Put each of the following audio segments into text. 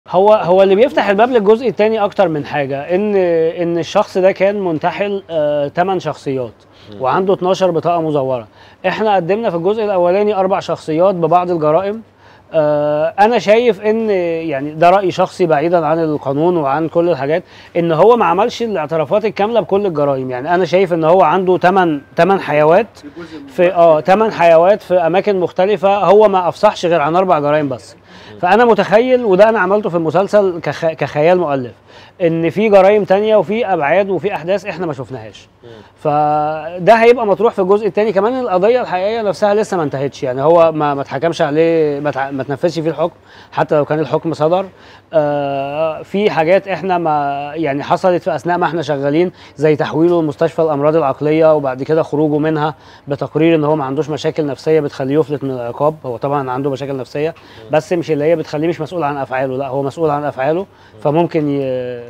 هو هو اللي بيفتح الباب للجزء الثاني اكتر من حاجه ان ان الشخص ده كان منتحل 8 شخصيات وعنده 12 بطاقه مزوره احنا قدمنا في الجزء الاولاني اربع شخصيات ببعض الجرائم آه، انا شايف ان يعني ده راي شخصي بعيدا عن القانون وعن كل الحاجات ان هو ما عملش الاعترافات الكامله بكل الجرائم يعني انا شايف ان هو عنده 8 8 حيوات في اه 8 حيوات في اماكن مختلفه هو ما افصحش غير عن اربع جرائم بس فانا متخيل وده انا عملته في المسلسل كخ... كخيال مؤلف ان في جرائم تانية وفي ابعاد وفي احداث احنا ما شفناهاش فده هيبقى مطروح في الجزء الثاني كمان القضيه الحقيقيه نفسها لسه ما انتهتش يعني هو ما ما اتحكمش عليه ما, تع... ما تنفذش فيه الحكم حتى لو كان الحكم صدر آه في حاجات احنا ما يعني حصلت في اثناء ما احنا شغالين زي تحويله لمستشفى الامراض العقليه وبعد كده خروجه منها بتقرير ان هو ما عندوش مشاكل نفسيه بتخليه يفلت من العقاب هو طبعا عنده مشاكل نفسيه بس مش اللي هي بتخليه مش مسؤول عن افعاله لا هو مسؤول عن افعاله فممكن ي...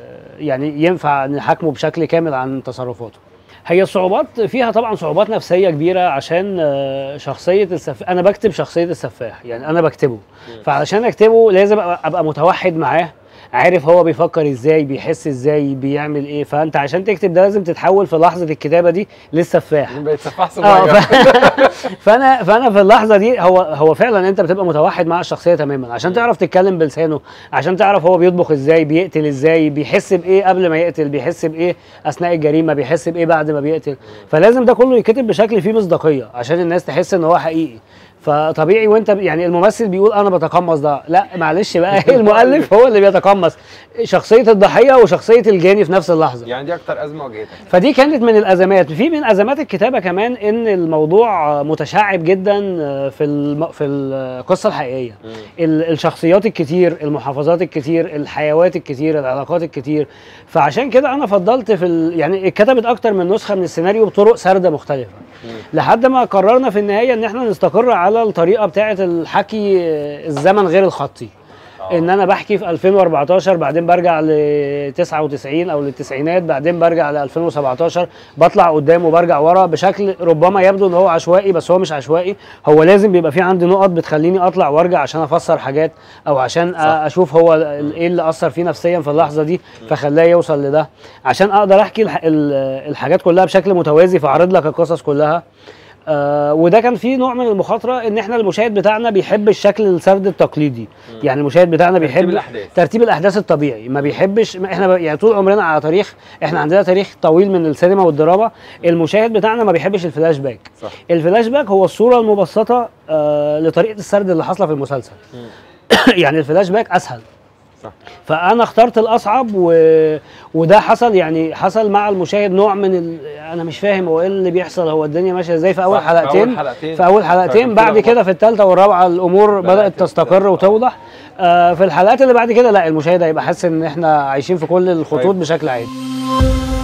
يعني ينفع نحاكمه بشكل كامل عن تصرفاته هي الصعوبات فيها طبعا صعوبات نفسيه كبيره عشان شخصيه السفاح انا بكتب شخصيه السفاح يعني انا بكتبه فعلشان اكتبه لازم ابقى متوحد معاه عارف هو بيفكر ازاي بيحس ازاي بيعمل ايه فانت عشان تكتب ده لازم تتحول في لحظه الكتابه دي للسفاح بقيت سفاح اه صغير ف... فانا فانا في اللحظه دي هو هو فعلا انت بتبقى متوحد مع الشخصيه تماما عشان تعرف تتكلم بلسانه عشان تعرف هو بيطبخ ازاي بيقتل ازاي بيحس بايه قبل ما يقتل بيحس بايه اثناء الجريمه بيحس بايه بعد ما بيقتل فلازم ده كله يتكتب بشكل فيه مصداقيه عشان الناس تحس ان هو حقيقي فطبيعي وانت يعني الممثل بيقول انا بتقمص ده لا معلش بقى المؤلف هو اللي بيتقمص شخصيه الضحيه وشخصيه الجاني في نفس اللحظه يعني دي اكتر ازمه واجهتك فدي كانت من الازمات في من ازمات الكتابه كمان ان الموضوع متشعب جدا في الم... في القصه الحقيقيه ال- الشخصيات الكتير المحافظات الكتير الحيوات الكتير العلاقات الكتير فعشان كده انا فضلت في ال... يعني اتكتبت اكتر من نسخه من السيناريو بطرق سرده مختلفه لحد ما قررنا في النهايه ان احنا نستقر على الطريقه بتاعه الحكي الزمن غير الخطي ان انا بحكي في 2014 بعدين برجع ل 99 او للتسعينات بعدين برجع ل 2017 بطلع قدام وبرجع ورا بشكل ربما يبدو ان هو عشوائي بس هو مش عشوائي هو لازم بيبقى في عندي نقط بتخليني اطلع وارجع عشان افسر حاجات او عشان صح. اشوف هو ال- ايه اللي اثر فيه نفسيا في اللحظه دي فخلاه يوصل لده عشان اقدر احكي الح- ال- الحاجات كلها بشكل متوازي فاعرض لك القصص كلها آه وده كان فيه نوع من المخاطره ان احنا المشاهد بتاعنا بيحب الشكل السرد التقليدي يعني المشاهد بتاعنا ترتيب بيحب الأحداث. ترتيب الاحداث الطبيعي ما بيحبش ما احنا ب- يعني طول عمرنا على تاريخ احنا عندنا تاريخ طويل من السينما والدراما المشاهد بتاعنا ما بيحبش الفلاش باك صح الفلاش باك هو الصوره المبسطه آه لطريقه السرد اللي حاصله في المسلسل يعني الفلاش باك اسهل صح فانا اخترت الاصعب و... وده حصل يعني حصل مع المشاهد نوع من ال... انا مش فاهم هو ايه اللي بيحصل هو الدنيا ماشيه ازاي في اول صح، في حلقتين أول حلقتين. في اول حلقتين فكان بعد في كده في الثالثه والرابعه الامور بدأت بدات تستقر تت- وتوضح آه في الحلقات اللي بعد كده لا المشاهد هيبقى حاسس ان احنا عايشين في كل الخطوط طيب. بشكل عادي